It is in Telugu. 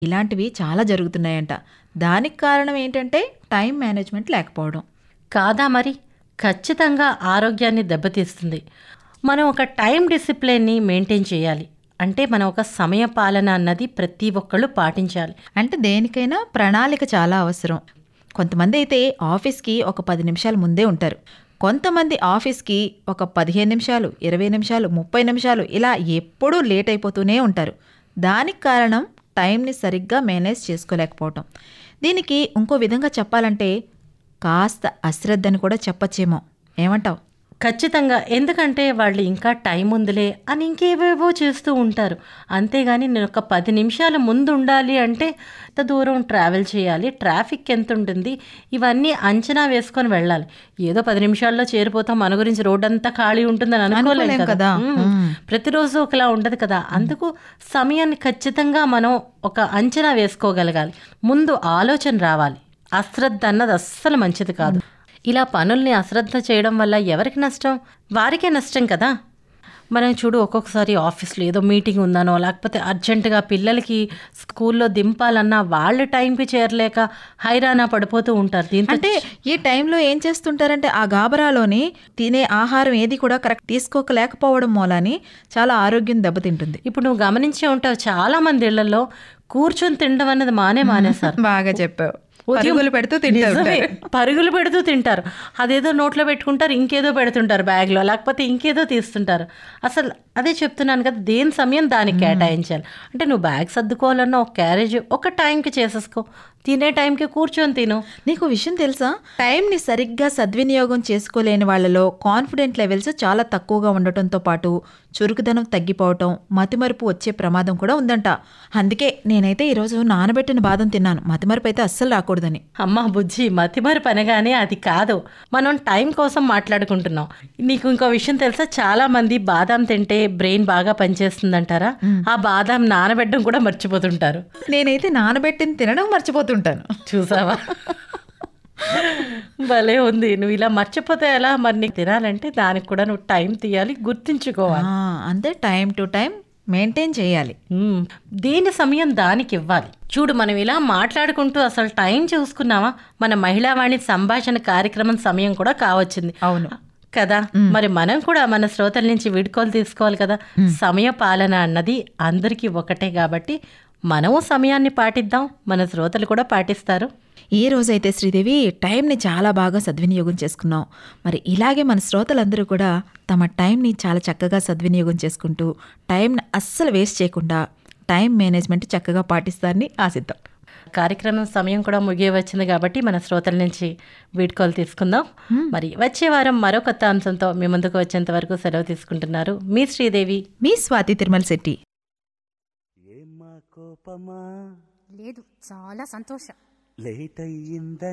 ఇలాంటివి చాలా జరుగుతున్నాయంట దానికి కారణం ఏంటంటే టైం మేనేజ్మెంట్ లేకపోవడం కాదా మరి ఖచ్చితంగా ఆరోగ్యాన్ని దెబ్బతీస్తుంది మనం ఒక టైం డిసిప్లిన్ని మెయింటైన్ చేయాలి అంటే మనం ఒక సమయ పాలన అన్నది ప్రతి ఒక్కళ్ళు పాటించాలి అంటే దేనికైనా ప్రణాళిక చాలా అవసరం కొంతమంది అయితే ఆఫీస్కి ఒక పది నిమిషాల ముందే ఉంటారు కొంతమంది ఆఫీస్కి ఒక పదిహేను నిమిషాలు ఇరవై నిమిషాలు ముప్పై నిమిషాలు ఇలా ఎప్పుడూ లేట్ అయిపోతూనే ఉంటారు దానికి కారణం టైంని సరిగ్గా మేనేజ్ చేసుకోలేకపోవటం దీనికి ఇంకో విధంగా చెప్పాలంటే కాస్త అశ్రద్ధని కూడా చెప్పచ్చేమో ఏమంటావు ఖచ్చితంగా ఎందుకంటే వాళ్ళు ఇంకా టైం ఉందిలే అని ఇంకేవేవో చేస్తూ ఉంటారు అంతేగాని నేను ఒక పది నిమిషాల ముందు ఉండాలి అంటే ఇంత దూరం ట్రావెల్ చేయాలి ట్రాఫిక్ ఎంత ఉంటుంది ఇవన్నీ అంచనా వేసుకొని వెళ్ళాలి ఏదో పది నిమిషాల్లో చేరిపోతాం మన గురించి రోడ్ అంతా ఖాళీ ఉంటుందని అనుకోలేం అనుకోలేం కదా కదా. మ్మ్. మ్మ్. ప్రతిరోజు ఒకలా ఉండదు కదా అందుకు సమయాన్ని ఖచ్చితంగా మనం ఒక అంచనా వేసుకోగలగాలి ముందు ఆలోచన రావాలి అశ్రద్ధ అన్నది అస్సలు మంచిది కాదు ఇలా పనుల్ని అశ్రద్ధ చేయడం వల్ల ఎవరికి నష్టం వారికే నష్టం కదా మనం చూడు ఒక్కొక్కసారి ఆఫీస్లో ఏదో మీటింగ్ ఉందనో లేకపోతే అర్జెంటుగా పిల్లలకి స్కూల్లో దింపాలన్నా వాళ్ళ టైంకి చేరలేక హైరానా పడిపోతూ ఉంటారు దీంతో అంటే ఈ టైంలో ఏం చేస్తుంటారంటే ఆ గాబరాలోని తినే ఆహారం ఏది కూడా కరెక్ట్ తీసుకోలేకపోవడం మూలాని చాలా ఆరోగ్యం దెబ్బతింటుంది ఇప్పుడు నువ్వు గమనించే ఉంటావు చాలా మంది ఇళ్లలో కూర్చొని తినడం అన్నది మానే మానేశారు బాగా చెప్పావు ఉదయం పరుగులు పెడుతూ తింటారు నిజమే. పరుగులు పెడుతూ తింటారు అదేదో నోట్లో పెట్టుకుంటారు ఇంకేదో పెడుతుంటారు బ్యాగ్లో లేకపోతే ఇంకేదో తీస్తుంటారు అసలు అదే చెప్తున్నాను కదా దేని సమయం దానికి కేటాయించాలి అంటే నువ్వు బ్యాగ్ సర్దుకోవాలన్నా ఒక క్యారేజ్ ఒక టైంకి చేసేసుకో తినే టైంకి కూర్చొని తిను నీకు విషయం తెలుసా టైంని సరిగ్గా సద్వినియోగం చేసుకోలేని వాళ్ళలో కాన్ఫిడెంట్ లెవెల్స్ చాలా తక్కువగా ఉండటంతో పాటు చురుకుదనం తగ్గిపోవటం మతిమరుపు వచ్చే ప్రమాదం కూడా ఉందంట అందుకే నేనైతే ఈరోజు నానబెట్టిన బాదం తిన్నాను మతిమరుపు అయితే అస్సలు రాకూడదని అమ్మ బుజ్జి మతిమరి పనగానే అది కాదు మనం టైం కోసం మాట్లాడుకుంటున్నాం నీకు ఇంకో విషయం తెలుసా చాలా మంది బాదాం తింటే బ్రెయిన్ బాగా పనిచేస్తుందంటారా ఆ బాదాం నానబెట్టడం కూడా మర్చిపోతుంటారు నేనైతే నానబెట్టిన తినడం మర్చిపోతుంటాను చూసావా భలే ఉంది నువ్వు ఇలా మర్చిపోతే ఎలా మరి నీకు తినాలంటే దానికి కూడా నువ్వు టైం తీయాలి గుర్తుంచుకోవాలి ఆ, అంతే టైం టు టైం మెయింటైన్ చేయాలి మ్మ్. దేని సమయం దానికి ఇవ్వాలి చూడు మనం ఇలా మాట్లాడుకుంటూ అసలు టైం చూసుకున్నావా మన మహిళావాణి సంభాషణ కార్యక్రమం సమయం కూడా కావచ్చింది అవును కదా మరి మనం కూడా మన శ్రోతల నుంచి వీడ్కోలు తీసుకోవాలి కదా సమయ పాలన అన్నది అందరికీ ఒకటే కాబట్టి మనము సమయాన్ని పాటిద్దాం మన శ్రోతలు కూడా పాటిస్తారు ఈ రోజైతే శ్రీదేవి టైంని చాలా బాగా సద్వినియోగం చేసుకున్నాం మరి ఇలాగే మన శ్రోతలందరూ కూడా తమ టైంని చాలా చక్కగా సద్వినియోగం చేసుకుంటూ టైంని అస్సలు వేస్ట్ చేయకుండా టైం మేనేజ్మెంట్ చక్కగా పాటిస్తారని ఆశిద్దాం కార్యక్రమం సమయం కూడా ముగియ వచ్చింది కాబట్టి మన శ్రోతల నుంచి వీడ్కోలు తీసుకుందాం మరి వచ్చే వారం మరో కొత్త అంశంతో మీ ముందుకు వచ్చేంత వరకు సెలవు తీసుకుంటున్నారు మీ శ్రీదేవి మీ స్వాతి తిరుమల శెట్టి ఏమ్మా కోపమా లేదు చాలా సంతోషం లేట్ అయ్యిందని